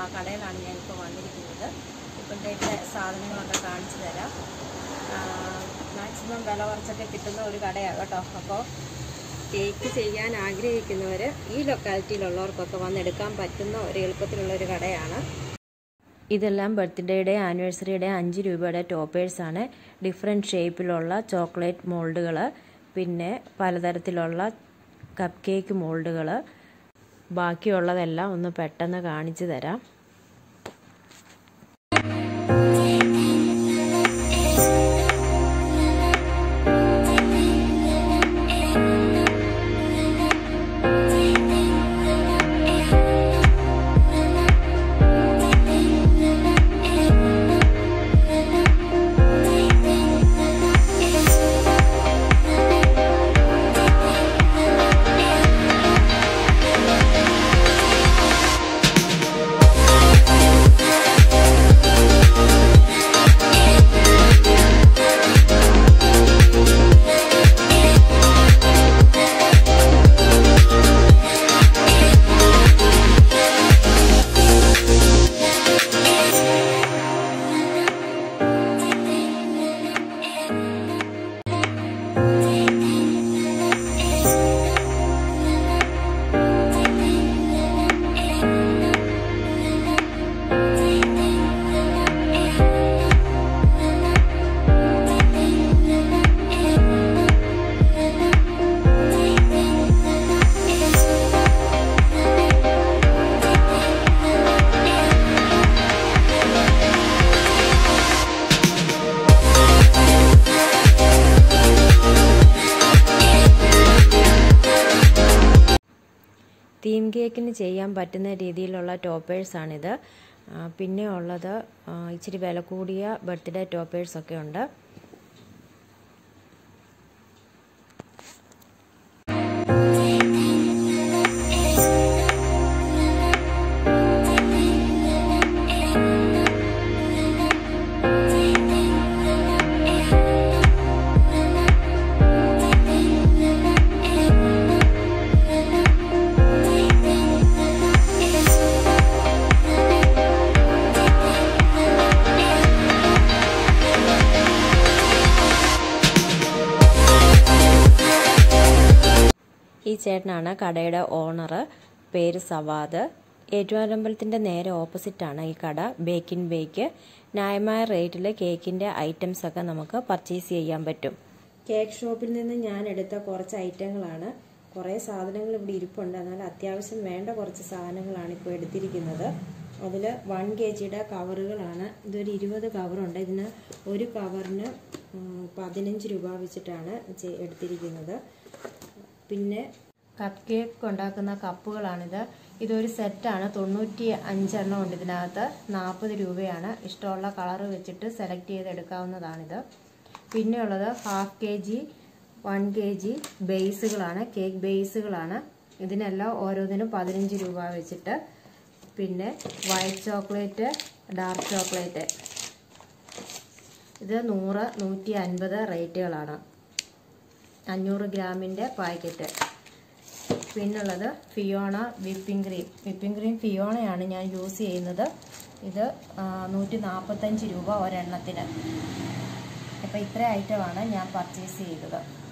കടയിലാണ് ഞാനിപ്പോൾ വന്നിരിക്കുന്നത് ഇപ്പോഴത്തെ സാധനങ്ങളൊക്കെ കാണിച്ചു തരാം മാക്സിമം വില കുറച്ചൊക്കെ കിട്ടുന്ന ഒരു കടയാണ് കേട്ടോ അപ്പോൾ കേക്ക് ചെയ്യാൻ ആഗ്രഹിക്കുന്നവർ ഈ ലൊക്കാലിറ്റിയിലുള്ളവർക്കൊക്കെ വന്നെടുക്കാൻ പറ്റുന്ന ഒരു എളുപ്പത്തിലുള്ള ഒരു കടയാണ് ഇതെല്ലാം ബർത്ത്ഡേയുടെ ആനിവേഴ്സറിയുടെ അഞ്ച് രൂപയുടെ ടോപ്പേഴ്സാണ് ഡിഫറെൻറ്റ് ഷേപ്പിലുള്ള ചോക്ലേറ്റ് മോൾഡുകൾ പിന്നെ പലതരത്തിലുള്ള കപ്പ് കേക്ക് മോൾഡുകൾ ബാക്കിയുള്ളതെല്ലാം ഒന്ന് പെട്ടെന്ന് കാണിച്ചു തരാം തീം കേക്കിന് ചെയ്യാൻ പറ്റുന്ന രീതിയിലുള്ള ടോപ്പേഴ്സാണിത് പിന്നെ ഉള്ളത് ഇച്ചിരി വില കൂടിയ ബർത്ത്ഡേ ടോപ്പേഴ്സൊക്കെ ഉണ്ട് ഈ ചേട്ടനാണ് കടയുടെ ഓണർ പേര് സവാദ് ഏറ്റുമാരമ്പലത്തിൻ്റെ നേരെ ഓപ്പോസിറ്റാണ് ഈ കട ബേക്ക് ഇൻ ബേക്ക് ന്യായമായ റേറ്റിൽ കേക്കിൻ്റെ ഐറ്റംസ് ഒക്കെ നമുക്ക് പർച്ചേസ് ചെയ്യാൻ പറ്റും കേക്ക് ഷോപ്പിൽ നിന്ന് ഞാൻ എടുത്ത കുറച്ച് ഐറ്റങ്ങളാണ് കുറേ സാധനങ്ങൾ ഇവിടെ ഇരിപ്പുണ്ട് എന്നാൽ അത്യാവശ്യം വേണ്ട കുറച്ച് സാധനങ്ങളാണ് ഇപ്പോൾ എടുത്തിരിക്കുന്നത് അതിൽ വൺ കെ ജിയുടെ കവറുകളാണ് ഇതൊരു ഇരുപത് കവറുണ്ട് ഇതിന് ഒരു കവറിന് പതിനഞ്ച് രൂപ വെച്ചിട്ടാണ് എടുത്തിരിക്കുന്നത് പിന്നെ കപ്പ് കേക്ക് ഉണ്ടാക്കുന്ന കപ്പുകളാണിത് ഇതൊരു സെറ്റാണ് തൊണ്ണൂറ്റി അഞ്ചെണ്ണം ഉണ്ട് ഇതിനകത്ത് നാൽപ്പത് രൂപയാണ് ഇഷ്ടമുള്ള കളർ വെച്ചിട്ട് സെലക്ട് ചെയ്തെടുക്കാവുന്നതാണിത് പിന്നെയുള്ളത് half K G one K G ബേസുകളാണ് കേക്ക് ബേസുകളാണ് ഇതിനെല്ലാം ഓരോന്നിനും പതിനഞ്ച് രൂപ വെച്ചിട്ട് പിന്നെ വൈറ്റ് ചോക്ലേറ്റ് ഡാർക്ക് ചോക്ലേറ്റ് ഇത് നൂറ് നൂറ്റി അൻപത് റേറ്റുകളാണ് അഞ്ഞൂറ് ഗ്രാമിൻ്റെ പാക്കറ്റ് പിന്നുള്ളത് Fiona whipping cream whipping cream ഫിയോണയാണ് ഞാൻ യൂസ് ചെയ്യുന്നത് ഇത് നൂറ്റി നാൽപ്പത്തഞ്ച് രൂപ ഒരെണ്ണത്തിന് അപ്പോൾ ഇത്ര ഐറ്റമാണ് ഞാൻ പർച്ചേസ് ചെയ്തത്